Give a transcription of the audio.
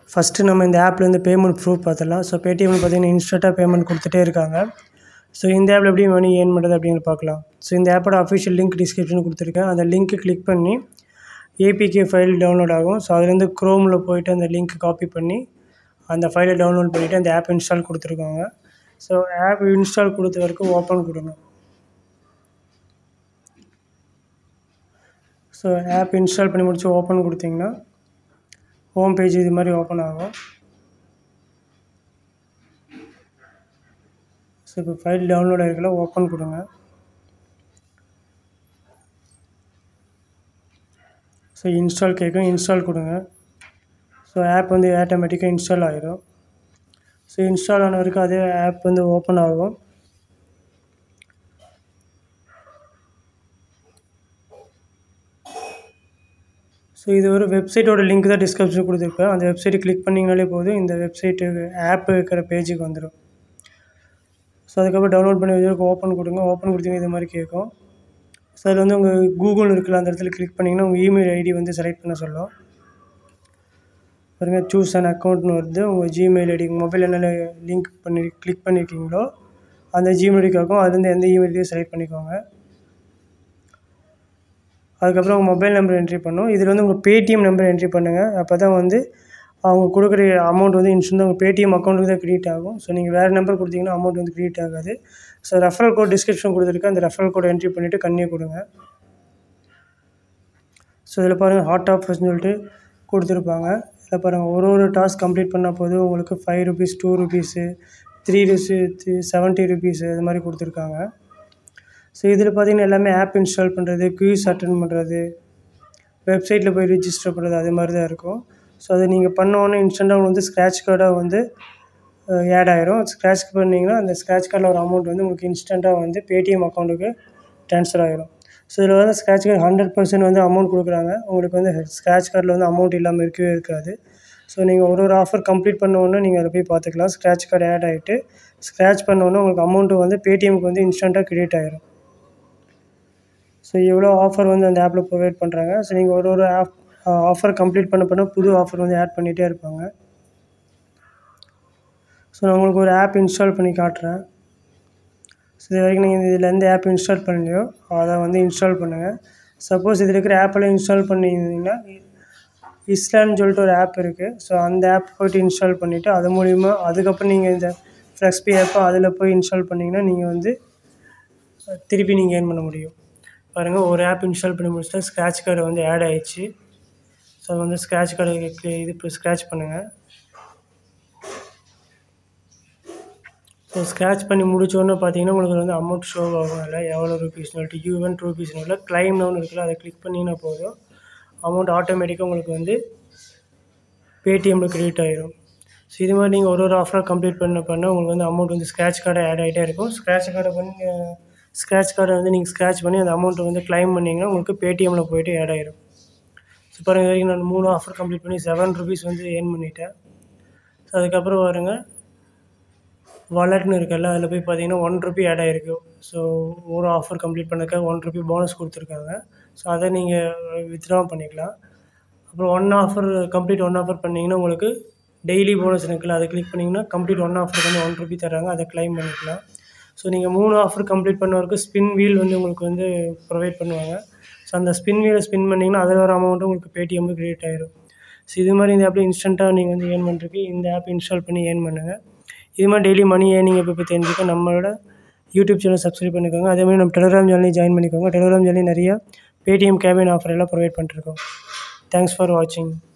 first நம்ம இந்த ஆப்லேருந்து பேமெண்ட் ப்ரூஃப் பார்த்துடலாம் ஸோ பேடிஎம்மில் பார்த்தீங்கன்னா இன்ஸ்டண்ட்டாக பேமெண்ட் கொடுத்துட்டே இருக்காங்க ஸோ இந்த ஆப்பில் எப்படி மணி ஏர்ன் பண்ணுறது அப்படின்னு பார்க்கலாம் ஸோ இந்த ஆப்போட அஃபிஷியல் லிங்க் டிஸ்கிரிப்ஷன் கொடுத்துருக்கேன் அந்த லிங்க்கை கிளிக் பண்ணி ஏபிகே ஃபைல் டவுன்லோட் ஆகும் ஸோ அதுலேருந்து க்ரோமில் போயிட்டு அந்த லிங்க் காப்பி பண்ணி அந்த ஃபைலை டவுன்லோட் பண்ணிவிட்டு அந்த ஆப் இன்ஸ்டால் கொடுத்துருக்காங்க ஸோ ஆப் இன்ஸ்டால் கொடுத்த வரைக்கும் ஓப்பன் கொடுங்க ஸோ ஆப் இன்ஸ்டால் பண்ணி முடிச்சு ஓப்பன் கொடுத்தீங்கன்னா ஹோம் பேஜ் இது மாதிரி ஓப்பன் ஆகும் ஸோ இப்போ ஃபைல் டவுன்லோட் ஆகிருக்கல ஓப்பன் கொடுங்க ஸோ இன்ஸ்டால் கேட்கும் இன்ஸ்டால் கொடுங்க ஸோ ஆப் வந்து ஆட்டோமேட்டிக்காக இன்ஸ்டால் ஆகிரும் ஸோ இன்ஸ்டால் ஆன வரைக்கும் அதே ஆப் வந்து ஓப்பன் ஆகும் ஸோ இது ஒரு வெப்சைட்டோட லிங்க் தான் டிஸ்கிரிப்ஷன் கொடுத்துருப்பேன் அந்த வெப்சைட்டை கிளிக் பண்ணிங்கனாலே போதும் இந்த வெப்சைட்டு ஆப் இருக்கிற பேஜுக்கு வந்துடும் ஸோ அதுக்கப்புறம் டவுன்லோட் பண்ணி வச்சுருக்கு ஓப்பன் கொடுங்க ஓப்பன் கொடுத்தீங்கன்னா இது மாதிரி கேட்கும் ஸோ அதில் வந்து உங்கள் கூகுள் இருக்குல்ல அந்த இடத்துல கிளிக் பண்ணிங்கன்னா உங்கள் இமெயில் ஐடி வந்து செலக்ட் பண்ண சொல்லும் பாருங்க சூஸ் அண்ட் அக்கௌண்ட்னு வருது உங்கள் ஜிமெயில் ஐடி மொபைல் என்ன லிங்க் பண்ணி கிளிக் பண்ணியிருக்கீங்களோ அந்த ஜிமெயில் ஐடிக்காகும் அதுலேருந்து எந்த இமெயில் ஐடியும் செலக்ட் பண்ணிக்கோங்க அதுக்கப்புறம் உங்கள் மொபைல் நம்பர் என்ட்ரி பண்ணும் இதில் வந்து உங்கள் பேடிஎம் நம்பர் என்ட்ரி பண்ணுங்கள் அப்போ தான் வந்து அவங்க கொடுக்குற அமௌண்ட் வந்து இன்ஸ்டன்ட் உங்கள் பேடிஎம் அக்கௌண்ட்டுக்கு தான் க்ரியேட் ஆகும் ஸோ நீங்கள் வேறு நம்பர் கொடுத்தீங்கன்னா அமௌண்ட் வந்து க்ரியேட் ஆகாது ஸோ ரெஃபரல் கோட் டிஸ்கிரிப்ஷன் கொடுத்துருக்கேன் அந்த ரெஃபரல் கோட் என்ட்ரி பண்ணிவிட்டு கண்ணியை கொடுங்க ஸோ இதில் பாருங்கள் ஹாட் ஆஃபர்ஸ்னு சொல்லிட்டு கொடுத்துருப்பாங்க இதில் பாருங்கள் ஒரு ஒரு டாஸ்க் கம்ப்ளீட் பண்ணால் போதும் உங்களுக்கு five rupees two rupees three rupees seventy rupees இது மாதிரி கொடுத்துருக்காங்க ஸோ இதில் பார்த்தீங்கன்னா எல்லாமே ஆப் இன்ஸ்டால் பண்ணுறது குயூஸ் அட்டன் பண்ணுறது வெப்சைட்டில் போய் ரிஜிஸ்டர் பண்ணுறது அது மாதிரி தான் இருக்கும் ஸோ அதை நீங்கள் பண்ணோன்னே இன்ஸ்டண்ட்டாக உங்களுக்கு வந்து ஸ்க்ராட்ச் கார்டாக வந்து ஆட் ஆயிரும் ஸ்க்ராட்ச் பண்ணிங்கன்னா அந்த ஸ்க்ராட்ச் கார்டில் ஒரு அமௌண்ட் வந்து உங்களுக்கு இன்ஸ்டண்ட்டாக வந்து பேடிஎம் அக்கௌண்ட்டுக்கு ட்ரான்ஸ்ஃபர் ஆகிரும் ஸோ இதில் வந்து ஸ்க்ராட்ச் கார்டு ஹண்ட்ரட் பர்சன்ட் வந்து அமௌண்ட் கொடுக்குறாங்க உங்களுக்கு வந்து ஸ்க்ராட்ச் கார்டில் வந்து அமௌண்ட் இல்லாமல் இருக்கவே இருக்காது ஸோ நீங்கள் ஒரு ஒரு ஆஃபர் கம்ப்ளீட் பண்ணோன்னே நீங்கள் அதை போய் பார்த்துக்கலாம் ஸ்க்ராட்ச் கார்டு ஆட் ஆகிட்டு ஸ்க்ராட்ச் பண்ணோன்னே உங்களுக்கு அமௌண்ட்டு வந்து பேடிஎம்க்கு வந்து இன்ஸ்டண்ட்டாக க்ரியேட் ஆகிரும் ஸோ எவ்வளோ ஆஃபர் வந்து அந்த ஆப்பில் ப்ரொவைட் பண்ணுறாங்க ஸோ நீங்கள் ஒரு ஒரு ஆப் ஆஃபர் கம்ப்ளீட் பண்ண பண்ண புது ஆஃபர் வந்து ஆட் பண்ணிகிட்டே இருப்பாங்க ஸோ நான் உங்களுக்கு ஒரு ஆப் இன்ஸ்டால் பண்ணி காட்டுறேன் ஸோ இது வரைக்கும் நீங்கள் இதில் எந்த ஆப் இன்ஸ்டால் பண்ணலையோ அதை வந்து இன்ஸ்டால் பண்ணுங்கள் சப்போஸ் இதில் இருக்கிற ஆப்பெல்லாம் இன்ஸ்டால் பண்ணியிருந்தீங்கன்னா இஸ்லான்னு சொல்லிட்டு ஒரு ஆப் இருக்குது ஸோ அந்த ஆப் போய்ட்டு இன்ஸ்டால் பண்ணிவிட்டு அது மூலிமா அதுக்கப்புறம் நீங்கள் இந்த ஃப்ளெக்ஸ்பி ஆப்பை அதில் போய் இன்ஸ்டால் பண்ணிங்கன்னா நீங்கள் வந்து திருப்பி நீங்கள் ஏர்ன் பண்ண முடியும் பாருங்கள் ஒரு ஆப் இன்ஸ்டால் பண்ணி முடிச்சுட்டா ஸ்க்ராட்ச் கார்டு வந்து ஆட் ஆயிடுச்சு ஸோ வந்து ஸ்க்ராட்ச் கார்டு இது இப்போ ஸ்க்ராட்ச் பண்ணுங்கள் ஸோ ஸ்க்ராட்ச் பண்ணி முடிச்சோடனே பார்த்தீங்கன்னா உங்களுக்கு வந்து அமௌண்ட் ஷோ ஆகும் அதில் எவ்வளோ ருபீஸ்னு சொல்லிட்டு யூவன் ருபீஸ்னு இல்லை கிளைம் நவுன் இருக்குல்ல அதை கிளிக் பண்ணிங்கன்னா போதும் அமௌண்ட் ஆட்டோமேட்டிக்காக உங்களுக்கு வந்து பேடிஎம்மில் க்ரியேட் ஆகிரும் ஸோ இது மாதிரி நீங்கள் ஒரு ஒரு ஆஃபராக கம்ப்ளீட் பண்ண பண்ண உங்களுக்கு வந்து அமௌண்ட் வந்து ஸ்க்ராட்ச் கார்டு ஆட் ஆகிட்டே இருக்கும் ஸ்க்ராட்ச் கார்டை பண்ணி ஸ்க்ராட்ச் கார்டை வந்து நீங்கள் ஸ்க்ராட்ச் பண்ணி அந்த அமௌண்ட்டை வந்து கிளைம் பண்ணிங்கன்னா உங்களுக்கு பேடிஎம்மில் போய்ட்டு ஆட் ஆகிரும் ஸோ பாருங்கள் வரைக்கும் நான் மூணு ஆஃபர் கம்ப்ளீட் பண்ணி செவன் ருபீஸ் வந்து ஏர்ன் பண்ணிட்டேன் ஸோ அதுக்கப்புறம் பாருங்க வாலெட்னு இருக்குல்ல அதில் போய் பார்த்தீங்கன்னா ஒன் ருபி ஆட் ஆகிருக்கு ஸோ ஒரு ஆஃபர் கம்ப்ளீட் பண்ணதுக்காக ஒன் ருபி போனஸ் கொடுத்துருக்காங்க ஸோ அதை நீங்கள் வித்ட்ரா பண்ணிக்கலாம் அப்புறம் one offer complete one offer பண்ணிங்கன்னா உங்களுக்கு டெய்லி போனஸ் இருக்குல்ல அதை கிளிக் பண்ணிங்கன்னா கம்ப்ளீட் ஒன் ஆஃபருக்கு வந்து ஒன் ருபி தராங்க அதை கிளைம் பண்ணிக்கலாம் ஸோ நீங்கள் மூணு ஆஃபர் கம்ப்ளீட் பண்ண வரைக்கும் ஸ்பின் வீல் வந்து உங்களுக்கு வந்து ப்ரொவைட் பண்ணுவாங்க ஸோ அந்த ஸ்பின் வீலை ஸ்பின் பண்ணிங்கன்னா அதில் வர அமௌண்ட்டும் உங்களுக்கு பேடிஎம்க்கு க்ரியேட் ஆயிரும் ஸோ இது மாதிரி இந்த ஆப்பில் இன்ஸ்டண்ட்டாக நீங்கள் வந்து ஏர்ன் பண்ணுறதுக்கு இந்த ஆப் இன்ஸ்டால் பண்ணி ஏர்ன் பண்ணுங்கள் இது மாதிரி டெய்லி மணி ஏர்னிங் எப்போ போய் தெரிஞ்சுக்க நம்மளோட யூடியூப் சேனல் சப்ஸ்கிரைப் பண்ணிக்கோங்க அதே மாதிரி நம்ம டெலிகிராம் சேனலையும் ஜாயின் பண்ணிக்கோங்க டெலிகிராம் சேனலையும் நிறையா பேடிஎம் கேபின் ஆஃபர் எல்லாம் ப்ரொவைட் பண்ணிட்டுருக்கோம் தேங்க்ஸ் ஃபார் வாட்சிங்